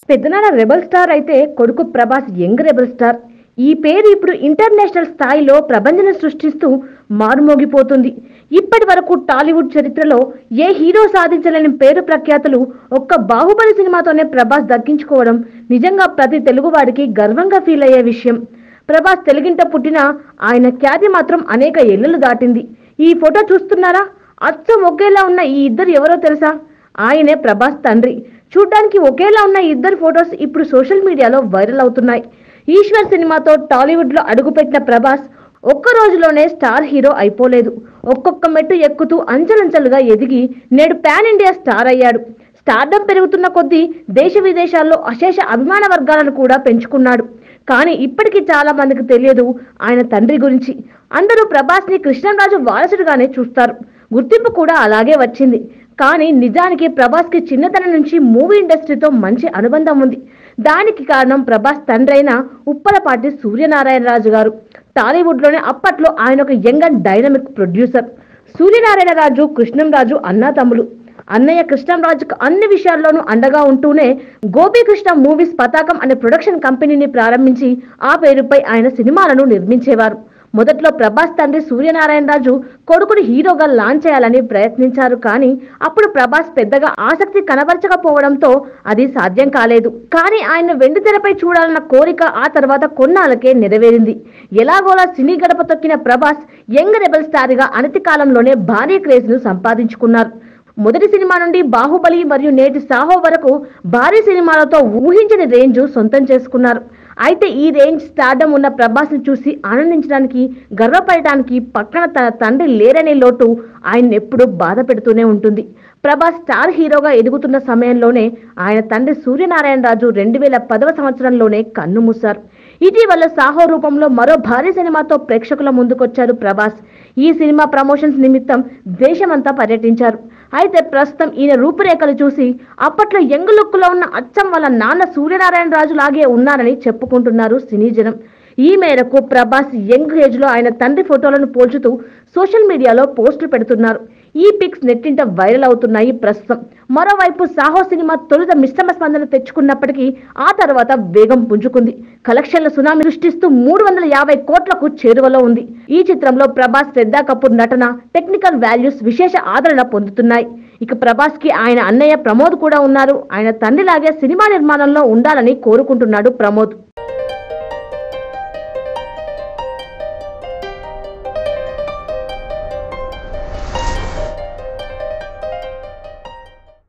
పెద్దనాన్న rebel star అయితే కొడుకు ప్రభాస్ యంగ్ రెబల్ స్టార్ ఈ పేరు ఇప్పుడు ఇంటర్నేషనల్ స్థాయిలో ప్రభంజనం సృష్టిస్తూ మారుమోగిపోతుంది ఇప్పటి వరకు టాలీవుడ్ చరిత్రలో ఏ హీరో సాధించలేని పేరు ప్రఖ్యాతులు ఒక్క బాహుబలి సినిమాతోనే ప్రభాస్ దక్కించుకోవడం నిజంగా ప్రతి తెలుగువాడికి గర్వంగా ఫీల్ అయ్యే విషయం ప్రభాస్ తెలుగింట పుట్టిన ఆయన ఖ్యాతి మాత్రం అనేక ఎల్లులు దాటింది ఈ ఫోటో చూస్తున్నారా అచ్చం ఒకేలా ఉన్న ఈ ఇద్దరు ఎవరో తెలుసా ఆయనే ప్రభాస్ తండ్రి చూడ్డానికి ఒకేలా ఉన్న ఈ ఇద్దరు ఫొటోస్ ఇప్పుడు సోషల్ మీడియాలో వైరల్ అవుతున్నాయి ఈశ్వర్ సినిమాతో టాలీవుడ్ లో అడుగుపెట్టిన ప్రభాస్ ఒక్క రోజులోనే స్టార్ హీరో అయిపోలేదు ఒక్కొక్క మెట్టు ఎక్కుతూ అంచెలంచెలుగా ఎదిగి నేడు పాన్ ఇండియా స్టార్ అయ్యాడు స్టార్డమ్ పెరుగుతున్న కొద్దీ దేశ విదేశాల్లో అశేష అభిమాన వర్గాలను కూడా పెంచుకున్నాడు కానీ ఇప్పటికీ చాలా మందికి తెలియదు ఆయన తండ్రి గురించి అందరూ ప్రభాస్ ని కృష్ణరాజు వారసుడిగానే చూస్తారు గుర్తింపు కూడా అలాగే వచ్చింది కానీ నిజానికి ప్రభాస్ కి చిన్నతనం నుంచి మూవీ ఇండస్ట్రీతో మంచి అనుబంధం ఉంది దానికి కారణం ప్రభాస్ తండ్రి అయిన ఉప్పలపాటి సూర్యనారాయణరాజు గారు టాలీవుడ్ లోనే అప్పట్లో ఆయన ఒక young and dynamic producer Suryanarayana Raju Krishnam Raju అన్నా తమ్ములు అన్నయ్య కృష్ణంరాజుకు అన్ని విషయాల్లోనూ అండగా ఉంటూనే గోపీకృష్ణ మూవీస్ పతాకం అనే ప్రొడక్షన్ కంపెనీని ప్రారంభించి ఆ పేరుపై ఆయన సినిమాలను నిర్మించేవారు మొదట్లో ప్రభాస్ తండ్రి సూర్యనారాయణరాజు కొడుకుని హీరోగా లాంచ్ చేయాలని ప్రయత్నించారు కానీ అప్పుడు ప్రభాస్ పెద్దగా ఆసక్తి కనబరచకపోవడంతో అది సాధ్యం కాలేదు కానీ ఆయన వెండి తెరపై చూడాలన్న కోరిక ఆ తర్వాత కొన్నాళ్ళకే నెరవేరింది ఎలాగోలా సినీ గడప తొక్కిన ప్రభాస్ యంగ్ రెబల్ స్టార్ గా అనతి కాలంలోనే భారీ క్రేజ్ ను సంపాదించుకున్నారు మొదటి సినిమా నుండి బాహుబలి మరియు నేటి సాహో వరకు భారీ సినిమాలతో ఊహించని రేంజ్ సొంతం చేసుకున్నారు అయితే ఈ రేంజ్ స్టార్డమ్ ఉన్న ప్రభాస్ ని చూసి ఆనందించడానికి గర్వపడటానికి పక్కన తన తండ్రి లేరనే లోటు ఆయన ఎప్పుడూ బాధ పెడుతూనే ఉంటుంది ప్రభాస్ స్టార్ హీరోగా ఎదుగుతున్న సమయంలోనే ఆయన తండ్రి సూర్యనారాయణరాజు రెండు వేల పదవ సంవత్సరంలోనే కన్ను మూశారు ఇటీవల సాహో రూపంలో మరో భారీ సినిమాతో ప్రేక్షకుల ముందుకొచ్చారు ప్రభాస్ ఈ సినిమా ప్రమోషన్స్ నిమిత్తం దేశమంతా పర్యటించారు అయితే ప్రస్తుతం ఈయన రూపురేఖలు చూసి అప్పట్లో యంగ్ లుక్ లో ఉన్న అచ్చం వాళ్ళ నాన్న సూర్యనారాయణ రాజు లాగే ఉన్నారని చెప్పుకుంటున్నారు సినీ జనం ఈ మేరకు ప్రభాస్ యంగ్ ఏజ్ లో ఆయన తండ్రి ఫోటోలను పోల్చుతూ సోషల్ మీడియాలో పోస్టులు పెడుతున్నారు ఈ పిక్స్ నెట్టింట వైరల్ అవుతున్నాయి ప్రస్తుతం మరోవైపు సాహో సినిమా తొలుత మిశ్రమ స్పందన తెచ్చుకున్నప్పటికీ ఆ తర్వాత వేగం పుంజుకుంది కలెక్షన్ల సునామీ సృష్టిస్తూ మూడు వందల యాభై కోట్లకు చేరువలో ఉంది ఈ చిత్రంలో ప్రభాస్ శ్రద్ధా కపూర్ నటన టెక్నికల్ వాల్యూస్ విశేష ఆదరణ పొందుతున్నాయి ఇక ప్రభాస్ కి ఆయన అన్నయ్య ప్రమోద్ కూడా ఉన్నారు ఆయన తండ్రిలాగే సినిమా నిర్మాణంలో ఉండాలని కోరుకుంటున్నాడు ప్రమోద్